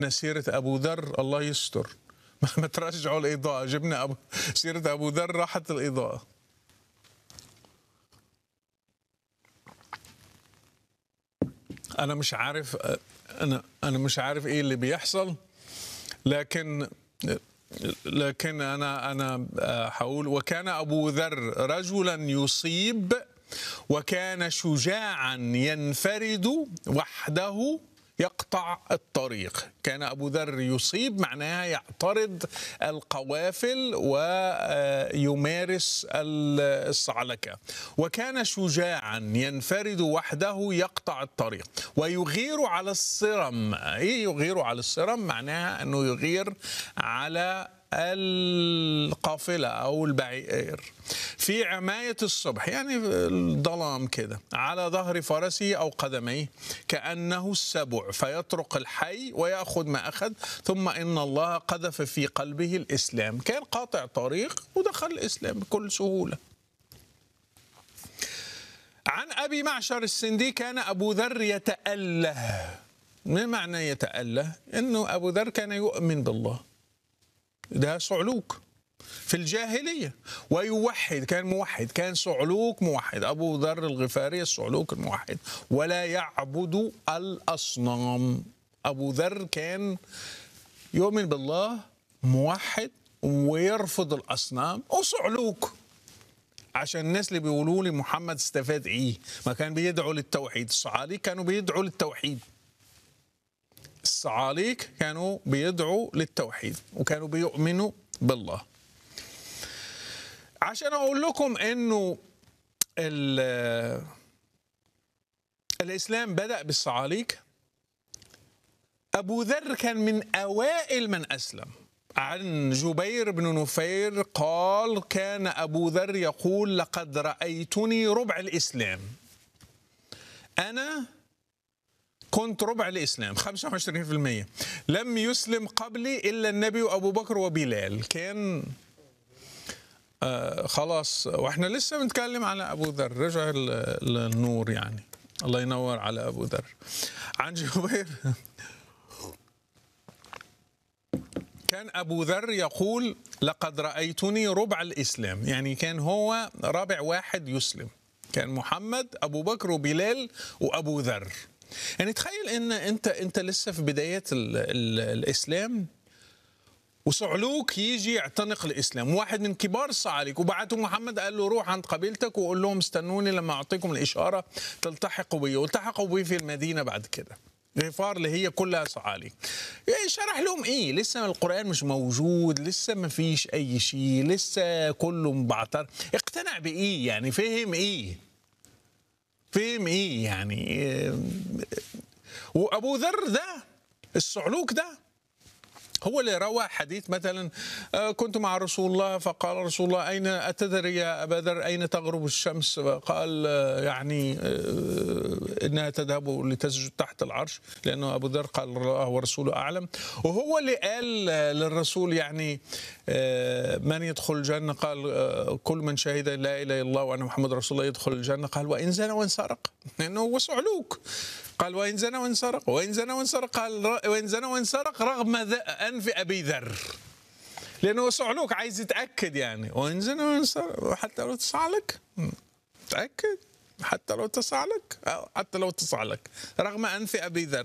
سيرة أبو ذر الله يستر ما ترجعوا الإضاءة جبنا أبو سيرة أبو ذر راحت الإضاءة أنا مش عارف أنا أنا مش عارف إيه اللي بيحصل لكن لكن أنا أنا هقول وكان أبو ذر رجلا يصيب وكان شجاعا ينفرد وحده يقطع الطريق كان أبو ذر يصيب معناها يعترض القوافل ويمارس الصعلكة وكان شجاعا ينفرد وحده يقطع الطريق ويغير على الصرم إيه يغير على الصرم معناها أنه يغير على القافلة أو البعير في عماية الصبح يعني الظلام كده على ظهر فرسه أو قدميه كأنه السبع فيطرق الحي ويأخذ ما أخذ ثم إن الله قذف في قلبه الإسلام كان قاطع طريق ودخل الإسلام بكل سهولة عن أبي معشر السندي كان أبو ذر يتأله ما معنى يتأله؟ إنه أبو ذر كان يؤمن بالله ده صعلوك في الجاهلية ويوحد كان موحد كان صعلوك موحد أبو ذر الغفاري الصعلوك الموحد ولا يعبد الأصنام أبو ذر كان يؤمن بالله موحد ويرفض الأصنام وصعلوك عشان الناس اللي بيقولوا لي محمد استفاد ايه ما كان بيدعوا للتوحيد الصعاليك كانوا بيدعوا للتوحيد الصعاليك كانوا بيدعوا للتوحيد وكانوا بيؤمنوا بالله عشان اقول لكم انه الاسلام بدا بالصعاليك ابو ذر كان من اوائل من اسلم عن جبير بن نفير قال كان ابو ذر يقول لقد رايتني ربع الاسلام انا كنت ربع الإسلام 25% لم يسلم قبلي إلا النبي وأبو بكر وبلال كان آه خلاص واحنا لسه بنتكلم على أبو ذر رجع النور يعني الله ينور على أبو ذر عن جبير كان أبو ذر يقول لقد رأيتني ربع الإسلام يعني كان هو رابع واحد يسلم كان محمد أبو بكر وبلال وأبو ذر يعني تخيل ان انت انت لسه في بدايات ال ال الاسلام وصعلوك يجي يعتنق الاسلام واحد من كبار الصعاليك وبعته محمد قال له روح عند قبيلتك وقول لهم استنوني لما اعطيكم الاشاره تلتحقوا بي والتحقوا بي في المدينه بعد كده غفار اللي هي كلها صعاليك شرح لهم ايه لسه القران مش موجود لسه ما فيش اي شيء لسه كله مبعتر اقتنع بايه يعني فهم ايه فهم ايه يعني وابو ذر ده الصعلوك ده هو اللي روى حديث مثلا كنت مع رسول الله فقال رسول الله اين اتدري يا ابا ذر اين تغرب الشمس قال يعني انها تذهب لتسجد تحت العرش لانه ابو ذر قال الله ورسوله اعلم وهو اللي قال للرسول يعني من يدخل الجنه قال كل من شهد لا اله الا الله وان محمد رسول الله يدخل الجنه قال وان زنى وان سرق لانه هو صعلوك قال وإن زنى وإن سرق وإن زنى وإن سرق قال وإن زنى وإن سرق رغم أنف أبي ذر لأنه صعلوك عايز يتأكد يعني وإن زنى وإن سرق حتى لو تصع لك تأكد حتى لو تصع لك أو حتى لو تصع لك رغم أنف أبي ذر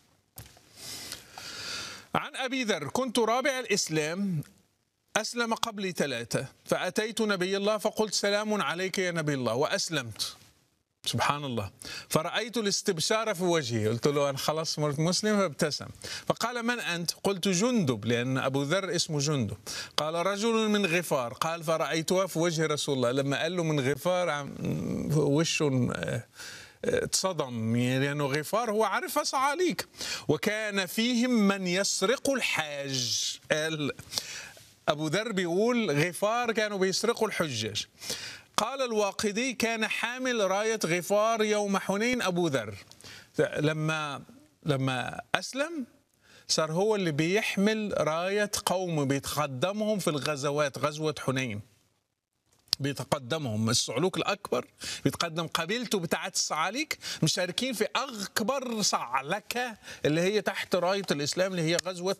عن أبي ذر كنت رابع الإسلام أسلم قبلي ثلاثة فأتيت نبي الله فقلت سلام عليك يا نبي الله وأسلمت سبحان الله فرأيت الاستبشار في وجهه قلت له أنا خلاص مرت مسلم فابتسم فقال من أنت قلت جندب لأن أبو ذر اسمه جندب قال رجل من غفار قال فرأيتها في وجه رسول الله لما قال له من غفار وشه اتصدم لأنه غفار هو عرف صعاليك وكان فيهم من يسرق الحاج قال أبو ذر بيقول غفار كانوا بيسرقوا الحجاج قال الواقدي كان حامل راية غفار يوم حنين أبو ذر لما لما أسلم صار هو اللي بيحمل راية قوم بيتقدمهم في الغزوات غزوة حنين بيتقدمهم الصعلوك الاكبر بيتقدم قبيلته بتاعت الصعاليك مشاركين في اكبر صعلكه اللي هي تحت رايه الاسلام اللي هي غزوه